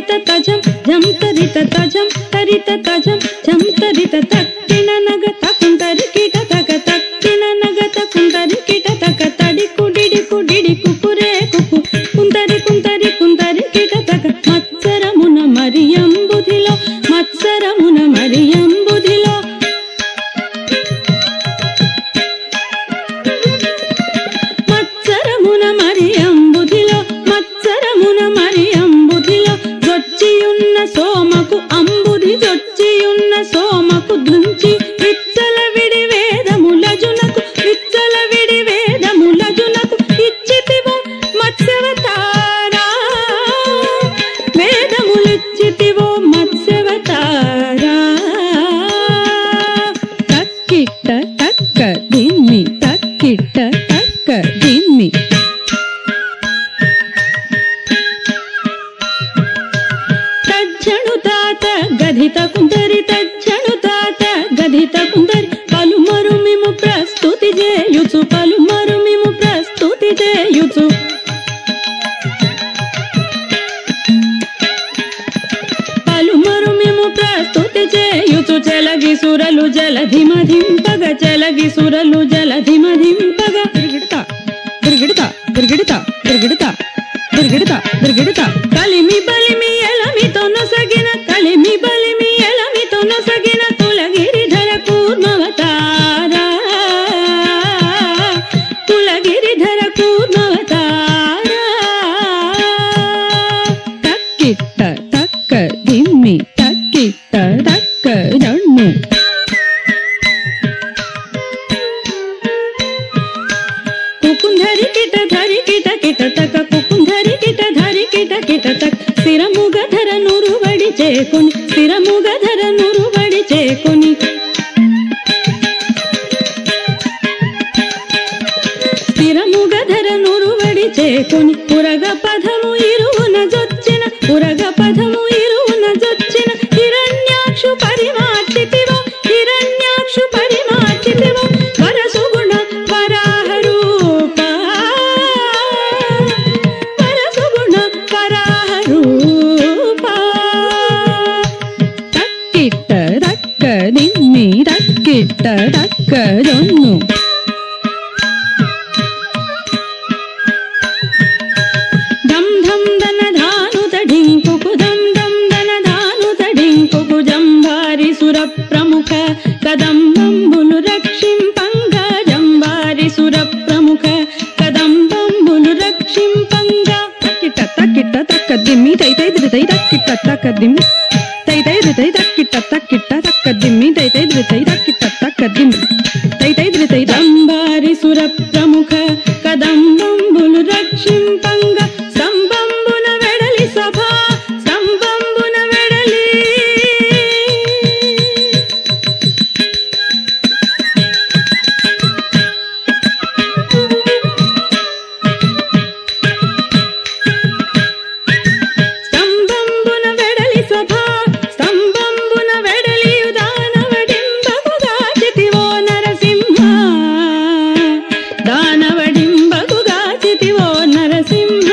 తరిత తజం జం తరిత తజం తరిత తజం జం తరిత తక్కిన నగ తకుంటరి కిట తక తక్కిన నగ తకుంటరి కిట తక తడి కుడిడి కుడిడి కుకురే కుకు కుంతరి కుంతరి కుంతరి కిట తక మత్సరమున మరియంబుధిలో మత్సరమున మరియంబుధిలో మత్సరమున మరియంబుధిలో మత్సరమున మరియంబుధిలో జొచ్చియున్న సోమకు అంబుధి జొచ్చియున్న సోమకు దుంచి విచ్చల విడి వేదముల జునకు విచ్చల విడి వేదముల జునకు ఇచ్చితివో మత్స్యవతారా వేదములిచ్చితివో మత్స్యవతారా తక్కిట్ట తక్క దిమ్మి తక్కిట్ట తక్క దిమ్మి తజ్జను తాత గధిత కుందరి తజ్జను తాత గధిత కుందరి పలుమరు మేము ప్రస్తుతి చేయుచు పలుమరు మేము ప్రస్తుతి చేయుచు పలుమరు మేము ప్రస్తుతి చేయుచు చెలగి సురలు జలధిమధింపగ చెలగి సురలు జలధిమధింపగ గిరిగిడతా గిరిగిడతా గిరిగిడతా గిరిగిడతా గిరిగిడతా గిరిగిడతా కలిమి బలిమి ఎలమితో నొసగిన కలిమి బలిమి ఎలమితో నొసగిన తులగిరిధర కూర్మవతారా తులగిరిధర కూర్మవతారా తక్కిట్ట తక్క దిమ్మి తక్కిట్ట తక్క దಣ್ಣు కుకుంధరి కిట ధరి కిట కిట తక కుకుంధరి కిట ధరి కిట కిట తక్ స్థిరముగ ధర నురువడి చేకొని స్థిరముగ ధర నురువడి చేకొని స్థిరముగ ధర నురువడి చేకొని పురగ పదము ఇరువున జొచ్చిన పురగ పదము ఇరువున జొచ్చిన హిరణ్యాక్షు పరిమార్చితివో హిరణ్యాక్షు పరిమార్చితివో వరసుగుణ వరాహ రూప వరసుగుణ వరాహ రూప తక్కిట్ట దక్క నిమ్మి తక్కిట్ట దక్క జొన్ను దం ధం దన ధాను తడింకుకు దం దం దన ధాను తడింకుకు జంభారి సుర ప్రముఖ కదంబంబును రక్షింపంగ జంభారి సుర ప్రముఖ కదంబంబును రక్షింపంగ తక్కిట తక్కిట తక్క దిమ్మి తై తై ధృతై తక్కిట తక్క దిమ్మి తై తై ధృతై తక్కిట తక్కిట తక్క దిమ్మి తై తై ధృతై తక్కిట తక్క దిమ్మి తై తై ధృతై దంబారి సుర ప్రముఖ కదంబంబులు రక్షింపంగ స్తంభంబున వెడలి సభ స్తంభంబున వెడలి స్తంభంబున వెడలి సభ స్తంభంబున వెడలి దానవడింబగుగా చితివో నరసింహ దానవడింబగుగా చితివో నరసింహ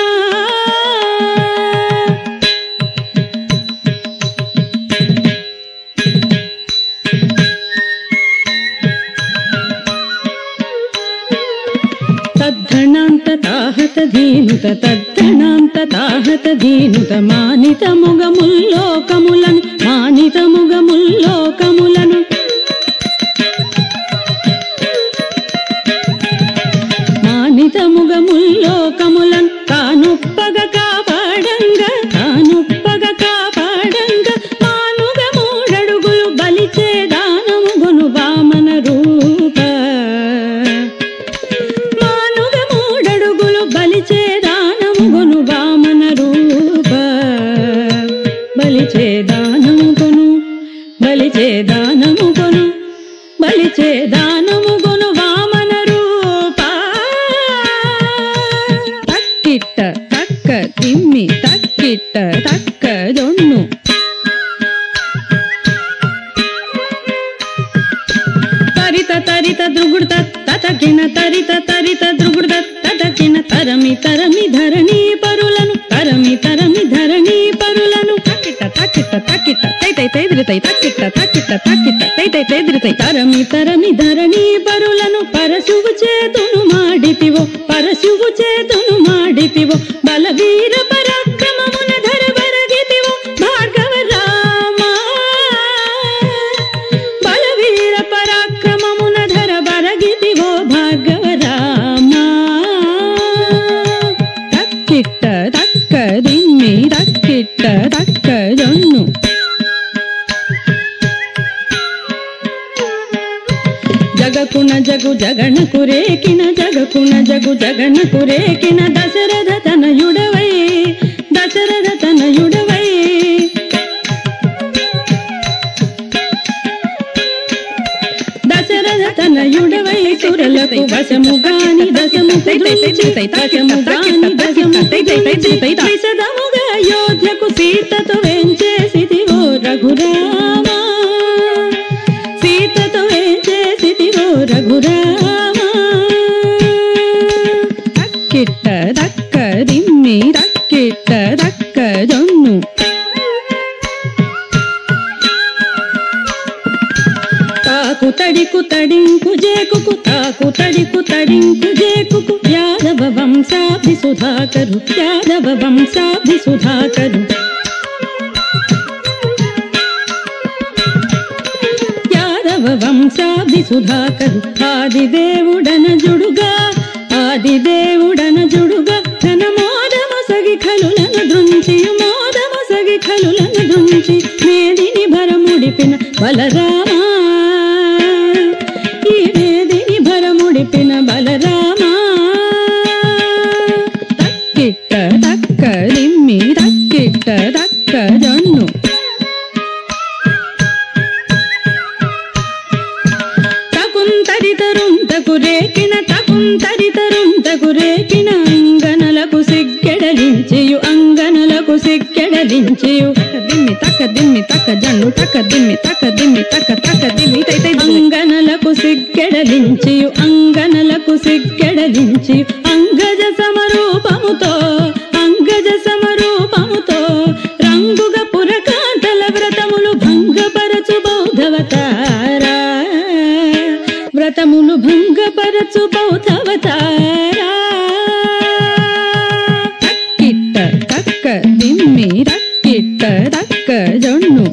తద్ధణాంత తాహత ధీనుత తద్ధణాంత తాహత ధీనుత మానిత ముగముల్లోకములను మానిత ముగముల్లోకములను మానిత ముగముల్లోకములను కానుప్పగ కాపాడంగ కానుప్పగ కాపాడంగ మానుగ మూడడుగులు బలిచే దానముగును వామన రూప మానుగ మూడడుగులు బలిచే దానముగును వామన రూప బలిచే దానముగును బలిచే దానముగును బలిచే దానముగును వామన రూప తక్కిట్ట తక్క తిమ్మి తక్కిట్ట తక్క దొన్ను తరిత తరిత దృగుడుత తతకిన తరిత తరిత దృగుడుత తతకిన తరమి తరమి ధరణి పరులను తరమి తరమి ధరణి పరులను తక్కిట్ట తక్కిట్ట తై తై తైదిరితై తక్కిట్ట తక్కిట్ట తక్కిట్ట తై తై తైదిరితై తరమి తరమి ధరణి పరులను పరశువు చేతును మాడితివో పరశువు చేతును మాడితివో బలవీర పరాక్రమమున ధర బరగితివో భార్గవ రామా బలవీర పరాక్రమమున ధర బరగితివో భార్గవ రామా తక్కిట్ట తక్క దిమ్మి తక్కిట్ట తక్క జొన్ను జగకున జగు జగణ కురేకిన జగకున జగు జగణ కురేకిన దశరథ తనయుడవై దశరథ తనయుడవై దశరథ తనయుడవై సురలకు వశము గాని దశము వశము గాని దశము విశదముగా అయోధ్యకు సీతతో వెంచేసిదివో రఘురామా సీతతో వేచేసిదివో రఘురామా తక్కిట్ట దక్క దిమ్మి తక్కిట్ట దక్క జొన్ను తాకు తడికు తడింకు జేకుకు తాకు తడికు తడింకు జేకుకు యాదవ వంశాభి సుధాకరు యాదవ వంశాభి సుధాకరు యాదవ వంశాభి సుధాకరు ఆదిదేవుడన జుడుగా ఆదిదేవుడన జుడుగా ధన మోదమసగి ఖలులను దృంచియు మోదమసగి ఖలులను దృంచి మేదిని భరముడిపిన బలరామా ఈ మేదిని భరముడిపిన బలరామా తక్కిట్ట తక్క దిమ్మి తక్కిట్ట తక్క జొన్ను తకుంతరితరుంతకు రేకిన తకుంతరితరుంతకు రేకిన అంగనలకు సిగ్గెడలించియు అంగనలకు సిగ్గెడలించియు దిమ్మి తక్క దిమ్మి తక్క జన్ను తక్క దిమ్మి తక్క దిమ్మి తక్క తక్క దిమ్మి తై తై అంగనలకు సిగ్గెడలించియు అంగనలకు సిగ్గెడలించియు అంగజ సమరూపముతో అంగజ సమరూపముతో రంగుగ పురకాంతల వ్రతములు భంగపరచు బౌద్ధవతారా వ్రతములు భంగపరచు బౌద్ధవతారా తక్కిట్ట తక్క దిమ్మి తక్కిట్ట తక్క జొన్ను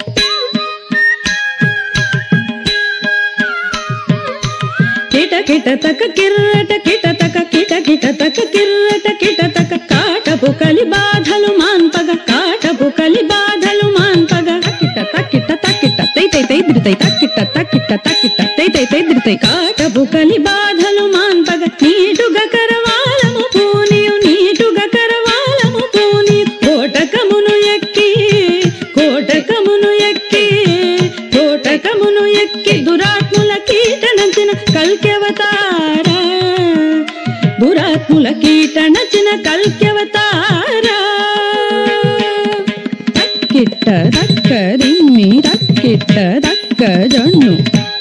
కిట కిట తక కిర్రట కిట తక కిట కిట తక కిర్రట కిట తక కాటపు కలి బాధలు మాన్పగ కాటపు కలి బాధలు మాన్పగ తక్కిట తక్కిట తక్కిట తై తై తై దిరితై తక్కిట తక్కిట తక్కిట తై తై తై దిరితై కాటపు కలి బాధలు మాన్పగ నీటుగా కరవాలము పూనియు నీటుగా కరవాలము పూని కోటకమును ఎక్కి కోటకమును ఎక్కి కోటకమును ఎక్కి దురాత్ముల కీటనంచిన కల్కెవతారా దురాత్ముల కీటనచిన కల్కెవతారా తక్కిట్ట దక్క దిమ్మి తక్కిట్ట దక్క జొన్ను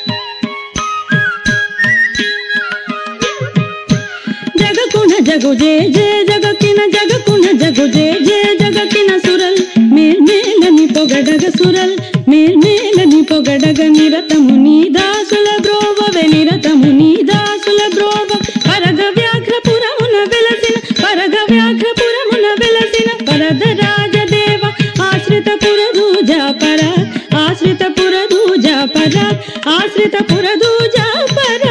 జగకుణ జగు జే జే జగకిన జగకుణ జగు జే జే జగకిన సురల్ మేల్మేలని పొగడగ సురల్ మేల్మేలని పొగడగ నిరతము నీ దాసుల బ్రోవవె నిరతము నీ దాసుల బ్రోవ పరగ వ్యాఘ్రపురమున వెలసిన పరగ వ్యాఘ్రపురమున వెలసిన పరద రాజదేవ ఆశ్రిత పురదూజా పర ఆశ్రిత పురదూజా పర ఆశ్రిత పురదూజా పరా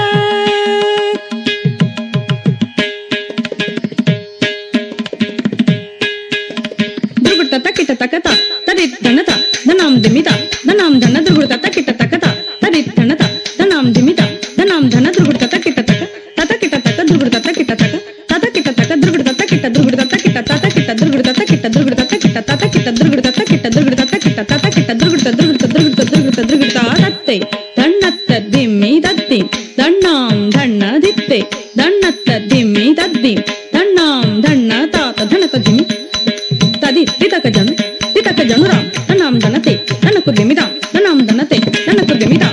దుర్గుట తక్కిట తకత తరి ధనత ధనాం దిమిత ధనాం ధన దుర్గుట తక్కిట తకత తరి ధనత ధనాం దిమిత ధనాం ధన దుర్గుట తక్కిట తక తతకిట తక దుర్గుట తక్కిట తక తతకిట తక దుర్గుట తక్కిట దుర్గుట తక్కిట తతకిట దుర్గుట తక్కిట దుర్గుట తక్కిట తతకిట దుర్గుట తక్కిట దుర్గుట తక్కిట తతకిట దుర్గుట దుర్గుట దుర్గుట దుర్గుట దుర్గుట తత్తే దన్నత్త దిమ్మి దత్తి దಣ್ಣాం ధన్న దిత్తే దన్నత్త దిమ్మి దద్ది దಣ್ಣాం ధన్న తాత ధనత దిమ్మి తది తితక జను తితక జనురా నన్నాం దనతే నన్నకు దిమిదా నన్నాం దనతే నన్నకు దిమిదా